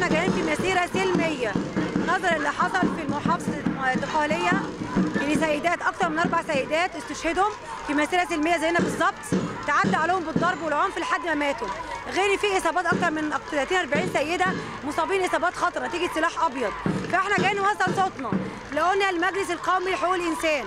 احنا جايين في مسيره سلميه نظرا اللي حصل في المحافظه الدقهليه ان سيدات اكثر من اربع سيدات استشهدوا في مسيره سلميه زينا بالظبط تعدى عليهم بالضرب والعنف لحد ما ماتوا غير في اصابات اكثر من 30 40 سيده مصابين اصابات خطره نتيجه سلاح ابيض فاحنا جايين نوصل صوتنا لقلنا المجلس القومي لحقوق الانسان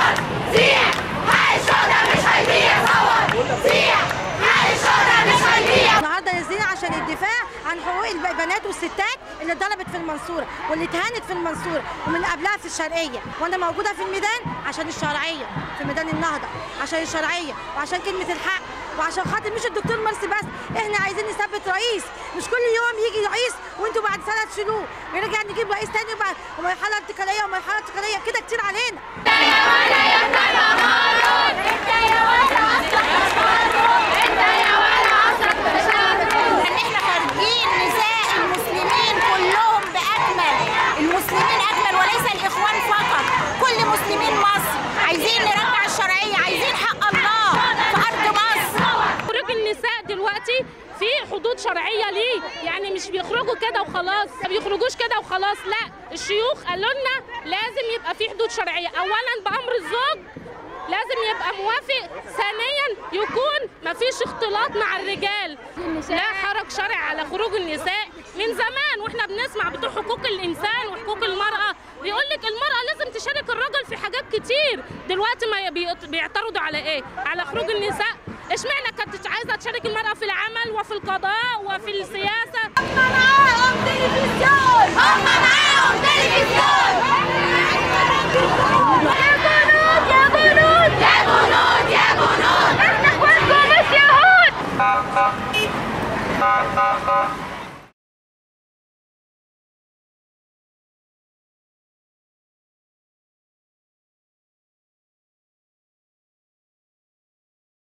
النهارده نازلين عشان الدفاع عن حقوق البنات والستات اللي اتضربت في المنصوره واللي اتهانت في المنصوره ومن قبلها في الشرقيه وانا موجوده في الميدان عشان الشرعيه في ميدان النهضه عشان الشرعيه وعشان كلمه الحق وعشان خاطر مش الدكتور مرسي بس احنا عايزين نثبت رئيس مش كل يوم يجي رئيس وانتوا بعد سنه تشيلوه ونرجع نجيب رئيس تاني وبعد ومرحله انتقاليه ومرحله انتقاليه كده كتير علينا احنا خارجين نساء المسلمين كلهم باكمل المسلمين اكمل وليس الاخوان فقط كل مسلمين مصر عايزين نرجع الشرعيه عايزين حق الله في ارض مصر خروج النساء دلوقتي في حدود شرعيه ليه يعني مش بيخرجوا كده وخلاص ما بيخرجوش كده وخلاص لا الشيوخ قالوا لنا لازم يبقى في حدود شرعيه اولا بامر الزوج لازم يبقى موافق ثانيا يكون ما فيش اختلاط مع الرجال لا حرج شرعي على خروج النساء من زمان واحنا بنسمع بتوع حقوق الانسان وحقوق المراه بيقول لك المراه لازم تشارك الرجل في حاجات كتير دلوقتي ما بي- بيعترضوا على ايه على خروج النساء اشمعنى كانت عايزه تشارك المراه في العمل وفي القضاء وفي السياسه هم معاهم تلفزيون هم معاهم تلفزيون